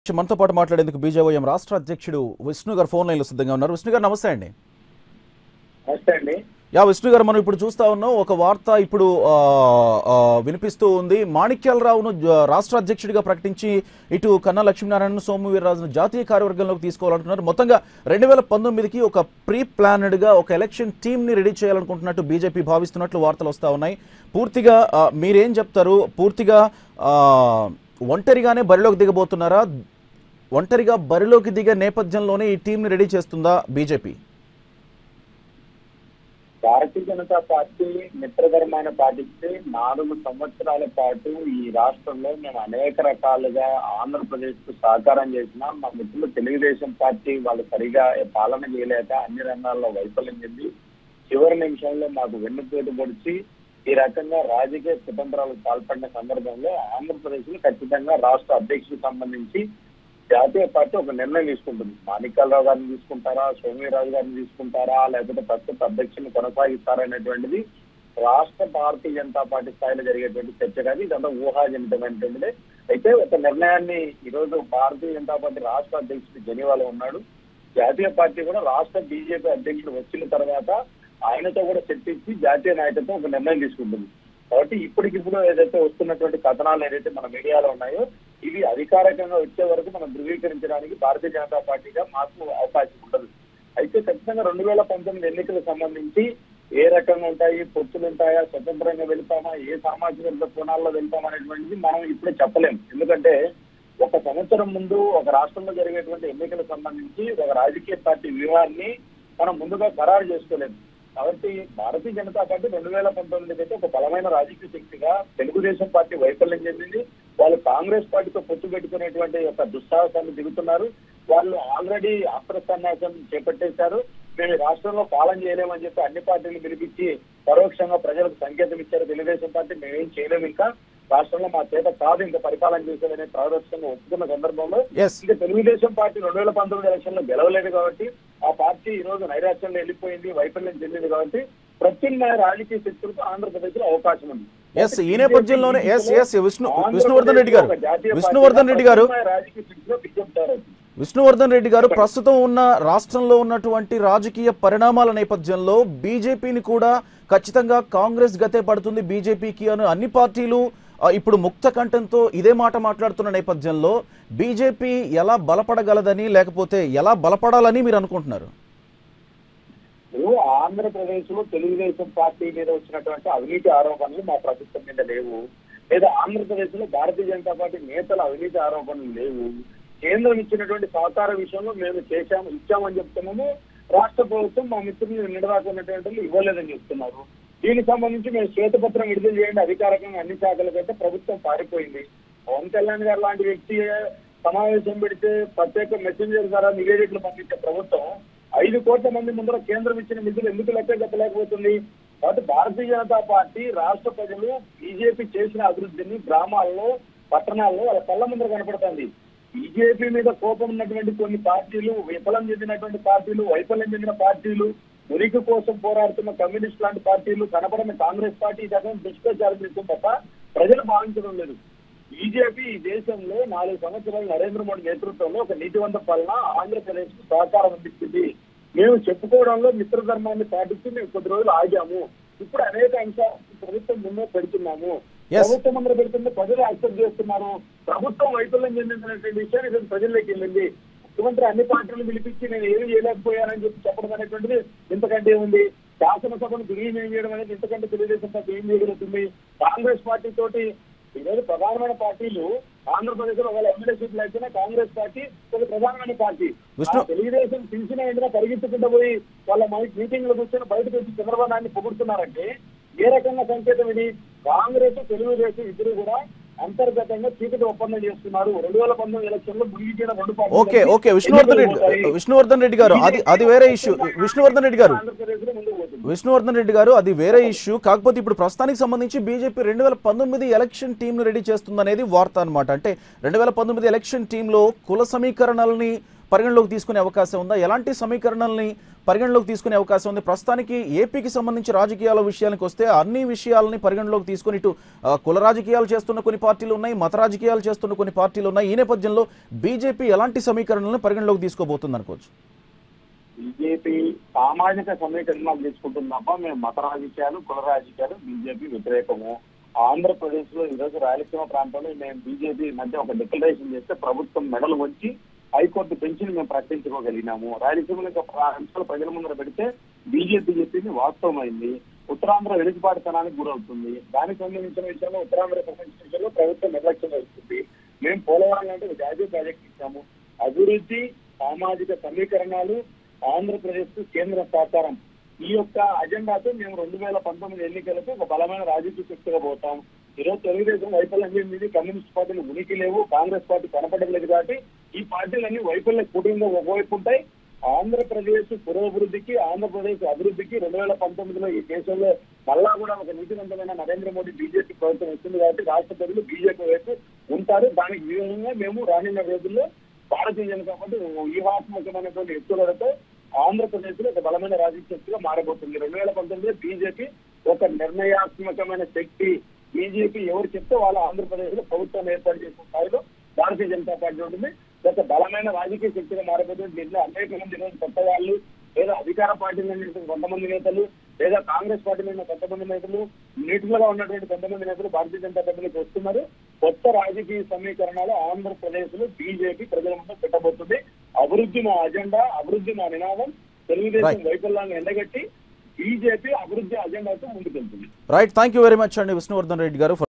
మనతో పాటు మాట్లాడేందుకు బీజేవైఎం రాష్ట్ర అధ్యక్షుడు విష్ణు గారు ఫోన్ లైన్లో సిద్ధంగా ఉన్నారు విష్ణు గారు నమస్తే అండి నమస్తే అండి యా విష్ణు గారు మనం ఇప్పుడు చూస్తా ఉన్నాం ఒక వార్త ఇప్పుడు ఆ, ఆ, వినిపిస్తూ ఉంది మాణిక్యాలరావును జ- రాష్ట్ర అధ్యక్షుడిగా ప్రకటించి ఇటు కన్నా లక్ష్మీనారాయణ సోము వీర్రాజును జాతీయ కార్యవర్గంలోకి తీసుకోవాలంటున్నారు మొత్తంగా రెండు వేల పంతొమ్మిదికి ఒక ప్రీ ప్లానెడ్గా ఒక ఎలక్షన్ టీంని రెడీ చేయాలనుకుంటున్నట్టు బీజేపీ భావిస్తున్నట్లు వార్తలు వస్తూ ఉన్నాయి పూర్తిగా ఆ, మీరేం చెప్తారు పూర్తిగా ఆ, ఒంటరిగానే బరిలోకి దిగబోతున్నారా ఒంటరిగా బరిలోకి దిగే నేపథ్యంలోనే ఈ టీంని రెడీ చేస్తుందా బీజేపీ భారతీయ జనతా పార్టీ మిత్రధర్మాన పాటిస్తే నాలుగు సంవత్సరాల పాటు ఈ రాష్ట్రంలో మేము అనేక రకాలుగా ఆంధ్రప్రదేశ్ కు సహకారం చేసిన మా మిత్రులు తెలుగుదేశం పార్టీ వాళ్ళు సరిగా పాలన చేయలేక అన్ని రంగాల్లో వైఫల్యం చెంది చివరి నిమిషంలో మాకు వెన్నుపోటు పొడిచి ఈ రకంగా రాజకీయ కుతంత్రాలకు పాల్పడిన సందర్భంలో ఆంధ్రప్రదేశ్ లో ఖచ్చితంగా రాష్ట్ర అధ్యక్షుడికి సంబంధించి జాతీయ పార్టీ ఒక నిర్ణయం తీసుకుంటుంది మాణిక్యాలరావు గారిని తీసుకుంటారా సోమవీరాజు గారిని తీసుకుంటారా లేకపోతే ప్రస్తుత అధ్యక్షుని కొనసాగిస్తారా అనేటువంటిది రాష్ట్ర భారతీయ జనతా పార్టీ స్థాయిలో జరిగేటువంటి చర్చ కాదు ఇదంతా ఊహాజనితమైనటువంటిది అయితే ఒక నిర్ణయాన్ని ఈ రోజు భారతీయ జనతా పార్టీ రాష్ట్ర అధ్యక్షుడు జనీవాలో ఉన్నాడు జాతీయ పార్టీ కూడా రాష్ట్ర బీజేపీ అధ్యక్షుడు వచ్చిన తర్వాత ఆయనతో కూడా చర్చించి జాతీయ నాయకత్వం ఒక నిర్ణయం తీసుకుంటుంది కాబట్టి ఇప్పటికిప్పుడు ఏదైతే వస్తున్నటువంటి కథనాలు ఏదైతే మన మీడియాలో ఉన్నాయో ఇవి అధికారికంగా వచ్చే వరకు మనం ధృవీకరించడానికి భారతీయ జనతా పార్టీగా మాకు అవకాశం ఉండదు అయితే ఖచ్చితంగా రెండు వేల పంతొమ్మిది ఎన్నికలకు సంబంధించి ఏ రకంగా ఉంటాయి పొత్తులు ఉంటాయా స్వతంత్రంగా వెళ్తామా ఏ సామాజిక కోణాల్లో వెళ్తామా అనేటువంటిది మనం ఇప్పుడే చెప్పలేం ఎందుకంటే ఒక సంవత్సరం ముందు ఒక రాష్ట్రంలో జరిగేటువంటి ఎన్నికలకు సంబంధించి ఒక రాజకీయ పార్టీ వ్యూహాన్ని మనం ముందుగా ఖరారు చేసుకోలేము కాబట్టి భారతీయ జనతా పార్టీ రెండు వేల పంతొమ్మిది అయితే ఒక బలమైన రాజకీయ శక్తిగా తెలుగుదేశం పార్టీ వైఫల్యం చెందింది వాళ్ళు కాంగ్రెస్ పార్టీతో పొత్తు పెట్టుకునేటువంటి ఒక దుస్సాహసాన్ని దిగుతున్నారు వాళ్ళు ఆల్రెడీ అస్త్ర సన్యాసం చేపట్టేశారు మేము ఈ రాష్ట్రంలో పాలన చేయలేమని చెప్పి అన్ని పార్టీలు పిలిపించి పరోక్షంగా ప్రజలకు సంకేతం ఇచ్చారు తెలుగుదేశం పార్టీ మేమేం చేయలేము ఇంకా రాష్ట్రంలో మా చేత కాదు ఇంకా పరిపాలన చేసేదనే పరోక్షంగా ఒప్పుకున్న సందర్భంలో ఎస్ ఇంకా తెలుగుదేశం పార్టీ రెండు వేల పంతొమ్మిది ఎలక్షన్ లో గెలవలేదు కాబట్టి ఆ పార్టీ ఈ రోజు నైరాశ్యంలో వెళ్ళిపోయింది వైఫల్యం చెందింది కాబట్టి ప్రత్యామ్నాయ రాజకీయ శక్తులకు ఆంధ్రప్రదేశ్ లో అవకాశం ఉంది ఎస్ ఈ నేపథ్యంలోనే ఎస్ ఎస్ విష్ణు విష్ణువర్ధన్ రెడ్డి గారు ఒక జాతీయ విష్ణువర్ధన్ రెడ్డి గారు ప్రత్యామ్నాయ రాజకీయ శక్తిగా విజ్ఞప్తారు విష్ణువర్ధన్ రెడ్డి గారు ప్రస్తుతం ఉన్న రాష్ట్రంలో ఉన్నటువంటి రాజకీయ పరిణామాల నేపథ్యంలో బీజేపీని కూడా ఖచ్చితంగా కాంగ్రెస్ గతే పడుతుంది బీజేపీకి అని అన్ని పార్టీలు ఆ, ఇప్పుడు ముక్త కంఠంతో ఇదే మాట మాట్లాడుతున్న నేపథ్యంలో బీజేపీ ఎలా బలపడగలదని లేకపోతే ఎలా బలపడాలని మీరు అనుకుంటున్నారు ఇప్పుడు ఆంధ్రప్రదేశ్ లో తెలుగుదేశం పార్టీ మీద వచ్చినటువంటి అవినీతి ఆరోపణలు మా ప్రభుత్వం మీద లేవు లేదా ఆంధ్రప్రదేశ్ లో భారతీయ జనతా పార్టీ నేతల అవినీతి ఆరోపణలు లేవు కేంద్రం ఇచ్చినటువంటి సహకార విషయంలో మేము చేశాము ఇచ్చామని చెప్తున్నాము రాష్ట్ర ప్రభుత్వం మా మిత్రులు నిడదాకున్నటువంటి వాళ్ళు ఇవ్వలేదని చెప్తున్నారు దీనికి సంబంధించి మేము శ్వేతపత్రం విడుదల చేయండి అధికారికంగా అన్ని శాఖలకైతే ప్రభుత్వం పారిపోయింది పవన్ కళ్యాణ్ గారు లాంటి వ్యక్తి సమావేశం పెడితే ప్రత్యేక మెసెంజర్ ద్వారా నివేదికలు పంపించే ప్రభుత్వం ఐదు కోట్ల మంది ముందర కేంద్రం ఇచ్చిన నిధులు ఎందుకు లెక్క చెప్పలేకపోతుంది కాబట్టి భారతీయ జనతా పార్టీ రాష్ట్ర ప్రజలు బీజేపీ చేసిన అభివృద్ధిని గ్రామాల్లో పట్టణాల్లో వాళ్ళ కళ్ళ ముందర కనపడుతుంది బీజేపీ మీద కోపం ఉన్నటువంటి కొన్ని పార్టీలు విఫలం చెందినటువంటి పార్టీలు వైఫల్యం చెందిన పార్టీలు ఉనికి కోసం పోరాడుతున్న కమ్యూనిస్ట్ లాంటి పార్టీలు కనపడని కాంగ్రెస్ పార్టీ సగం దుష్ప్రచారం చేస్తుంది తప్ప ప్రజలు భావించడం లేదు బీజేపీ ఈ దేశంలో నాలుగు సంవత్సరాలు నరేంద్ర మోడీ నేతృత్వంలో ఒక నీతివంత పాలన ఆంధ్రప్రదేశ్ కు సహకారం అందిస్తుంది మేము చెప్పుకోవడంలో మిత్రధర్మాన్ని పాటిస్తూ మేము కొద్ది రోజులు ఆగాము ఇప్పుడు అనేక అంశాలు ప్రభుత్వం ముందు పెడుతున్నాము Yes. ప్రభుత్వం ముందు పెడుతుంటే ప్రజలు యాక్సెప్ట్ చేస్తున్నారు ప్రభుత్వం వైఫల్యం చెందినటువంటి విషయాన్ని ఈరోజు ప్రజల్లోకి వెళ్ళింది ముఖ్యమంత్రి అన్ని పార్టీలు పిలిపించి నేను ఏమి చేయలేకపోయానని చెప్పి చెప్పడం అనేటువంటిది ఇంతకంటే ఉంది శాసనసభను దుర్వినియోగం చేయడం అనేది ఇంతకంటే తెలుగుదేశం పార్టీ ఏం చేయగలుగుతుంది కాంగ్రెస్ పార్టీ తోటి ఈరోజు ప్రధానమైన పార్టీలు ఆంధ్రప్రదేశ్ లో ఒకవేళ ఎమ్మెల్యే సీట్లు అయితేనే కాంగ్రెస్ పార్టీ ఒక ప్రధానమైన పార్టీ విష్ణు- ఆ తెలుగుదేశం పిలిచిన వెంటనే పరిగెత్తుకుంటూ పోయి వాళ్ళ మీటింగ్ లో కూర్చొని బయటకు వచ్చి చంద్రబాబు నాయుడిని పొగుడుతున్నారంటే ఏ రకంగా సంకేతం ఇది కాంగ్రెస్ తెలుగుదేశం ఇద్దరు కూడా అంతర్గతంగా చీకటి ఒప్పందం చేస్తున్నారు రెండు వేల పంతొమ్మిది ఎలక్షన్ లో మునిగిపోయిన రెండు పార్టీలు ఓకే ఓకే విష్ణువర్ధన్ రెడ్డి విష్ణువర్ధన్ రెడ్డి గారు అది అది వేరే ఇష్యూ విష్ణువర్ధన్ రెడ్డి గారు ఆంధ్రప్రదేశ్ లో ముందుకు పోతుంది విష్ణువర్ధన్ రెడ్డి గారు అది వేరే ఇష్యూ కాకపోతే ఇప్పుడు ప్రస్తుతానికి సంబంధించి బీజేపీ రెండు వేల పంతొమ్మిది ఎలక్షన్ టీంను రెడీ చేస్తుందనేది వార్త అనమాట అంటే రెండు వేల పంతొమ్మిది ఎలక్షన్ టీంలో కుల సమీకరణల్ని పరిగణలోకి తీసుకునే అవకాశం ఉందా ఎలాంటి సమీకరణల్ని పరిగణలోకి తీసుకునే అవకాశం ఉంది ప్రస్తుతానికి ఏపీకి సంబంధించి రాజకీయాల విషయానికి వస్తే అన్ని విషయాలని పరిగణలోకి తీసుకుని ఇటు ఆ, కుల రాజకీయాలు చేస్తున్న కొన్ని పార్టీలు ఉన్నాయి మత రాజకీయాలు చేస్తున్న కొన్ని పార్టీలు ఉన్నాయి ఈ నేపథ్యంలో బీజేపీ ఎలాంటి సమీకరణలను పరిగణలోకి తీసుకోబోతుంది అనుకోవచ్చు బీజేపీ సామాజిక సమీకరణాలు తీసుకుంటుంది తప్ప మేము మత రాజకీయాలు కుల రాజకీయాలు బీజేపీ వ్యతిరేకము ఆంధ్రప్రదేశ్ లో ఈరోజు రాయలసీమ ప్రాంతంలో మేము బీజేపీ మధ్య ఒక డిక్లరేషన్ చేస్తే ప్రభుత్వం మెడలు వంచి హైకోర్టు బెంచ్ని మేము ప్రకటించుకోగలిగినాము రాయలసీమలో ఒక ప్ర- అంశాలు ప్రజల ముందర పెడితే బీజేపీ చెప్పింది వాస్తవమైంది ఉత్తరాంధ్ర వెలుగుబాటుతనానికి గురవుతుంది దానికి సంబంధించిన విషయంలో ఉత్తరాంధ్ర సంబంధించిన విషయంలో ప్రభుత్వం నిర్లక్ష్యం వహిస్తుంది మేము పోలవరం లాంటి ఒక జాతీయ ప్రాజెక్ట్ ఇచ్చాము అభివృద్ధి సామాజిక సమీకరణాలు ఆంధ్రప్రదేశ్ కు కేంద్ర సహకారం ఈ యొక్క అజెండాతో మేము రెండు వేల పంతొమ్మిది ఎన్నికలకు ఒక బలమైన రాజకీయ శక్తిగా పోతాం ఈరోజు తెలుగుదేశం వైఫల్యం చెందింది కమ్యూనిస్ట్ పార్టీలు ఉనికి లేవు కాంగ్రెస్ పార్టీ కనపడలేదు కాబట్టి ఈ పార్టీలన్నీ వైఫల్య కుటుంబంలో ఒకవైపు ఉంటాయి ఆంధ్రప్రదేశ్ పురోభివృద్ధికి ఆంధ్రప్రదేశ్ అభివృద్ధికి రెండు వేల పంతొమ్మిదిలో ఈ దేశంలో మళ్ళా కూడా ఒక నీతివంతమైన నరేంద్ర మోడీ బీజేపీ ప్రభుత్వం వస్తుంది కాబట్టి రాష్ట్ర ప్రజలు బీజేపీ వైపు ఉంటారు దానికి విధంగా మేము రానున్న రోజుల్లో భారతీయ జనతా పార్టీ వ్యూహాత్మకమైనటువంటి ఎత్తులతో ఆంధ్రప్రదేశ్ లో ఒక బలమైన రాజకీయ శక్తిగా మారబోతుంది రెండు వేల పంతొమ్మిదిలో బీజేపీ ఒక నిర్ణయాత్మకమైన శక్తి బీజేపీ ఎవరు చెప్తే వాళ్ళు ఆంధ్రప్రదేశ్ లో ప్రభుత్వం ఏర్పాటు చేసిన స్థాయిలో భారతీయ జనతా పార్టీ ఉంటుంది ఒక బలమైన రాజకీయ శక్తిగా మారబోతుంది దీంట్లో అనేక మంది ఈరోజు కొత్త వాళ్ళు లేదా అధికార పార్టీలో ఉన్నటువంటి కొంతమంది నేతలు లేదా కాంగ్రెస్ పార్టీలో ఉన్న కొంతమంది నేతలు నీటిలో ఉన్నటువంటి కొంతమంది నేతలు భారతీయ జనతా పార్టీలోకి వస్తున్నారు కొత్త రాజకీయ సమీకరణాలు ఆంధ్రప్రదేశ్ లో బీజేపీ ప్రజల ముందు పెట్టబోతుంది అభివృద్ధి మా అజెండా అభివృద్ధి మా నినాదం తెలుగుదేశం Right. వైఫల్యాన్ని ఎండగట్టి బీజేపీ అభివృద్ధి అజెండాతో ముందుకెళ్తుంది right thank you very much అండి విష్ణువర్ధన్ రెడ్డి గారు